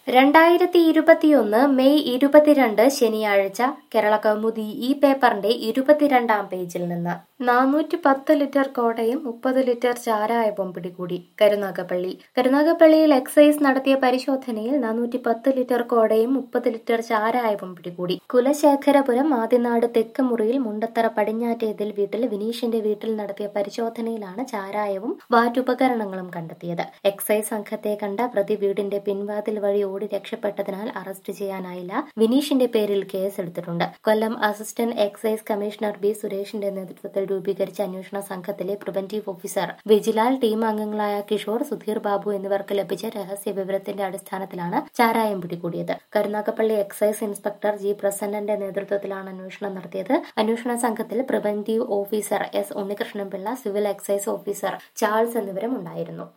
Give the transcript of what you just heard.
രണ്ടായിരത്തി ഇരുപത്തിയൊന്ന് മെയ് ഇരുപത്തിരണ്ട് ശനിയാഴ്ച കേരള കൗമുദി ഈ പേപ്പറിന്റെ ഇരുപത്തിരണ്ടാം പേജിൽ നിന്ന് നാനൂറ്റി പത്ത് ലിറ്റർ കോടയും മുപ്പത് ലിറ്റർ ചാരായവും പിടികൂടി കരുനാഗപ്പള്ളി കരുനാഗപ്പള്ളിയിൽ എക്സൈസ് നടത്തിയ പരിശോധനയിൽ നാനൂറ്റി പത്ത് ലിറ്റർ കോടയും മുപ്പത് ലിറ്റർ ചാരായവും പിടികൂടി കുലശേഖരപുരം ആദിനാട് തെക്ക് മുറിയിൽ മുണ്ടത്തറ പടിഞ്ഞാറ്റേതിൽ വീട്ടിൽ വിനീഷിന്റെ വീട്ടിൽ നടത്തിയ പരിശോധനയിലാണ് ചാരായവും വാറ്റുപകരണങ്ങളും കണ്ടെത്തിയത് എക്സൈസ് സംഘത്തെ കണ്ട പ്രതി വീടിന്റെ പിൻവാതിൽ വഴി ഓടി രക്ഷപ്പെട്ടതിനാൽ അറസ്റ്റ് ചെയ്യാനായില്ല വിനീഷിന്റെ പേരിൽ കേസെടുത്തിട്ടുണ്ട് Kollam assistant excise commissioner B സുരേഷിന്റെ നേതൃത്വത്തിൽ രൂപീകരിച്ച അന്വേഷണ സംഘത്തിലെ പ്രിവന്റീവ് ഓഫീസർ വിജിലാൽ ടീം അംഗങ്ങളായ കിഷോർ സുധീർ ബാബു എന്നിവർക്ക് ലഭിച്ച രഹസ്യ വിവരത്തിന്റെ അടിസ്ഥാനത്തിലാണ് ചാരായം പിടികൂടിയത് കരുനാഗപ്പള്ളി എക്സൈസ് ഇൻസ്പെക്ടർ ജി പ്രസന്നന്റെ നേതൃത്വത്തിലാണ് അന്വേഷണം നടത്തിയത് അന്വേഷണ സംഘത്തിൽ preventive officer S Unnikrishnan Pillai civil excise officer Charles എന്നിവരും ഉണ്ടായിരുന്നു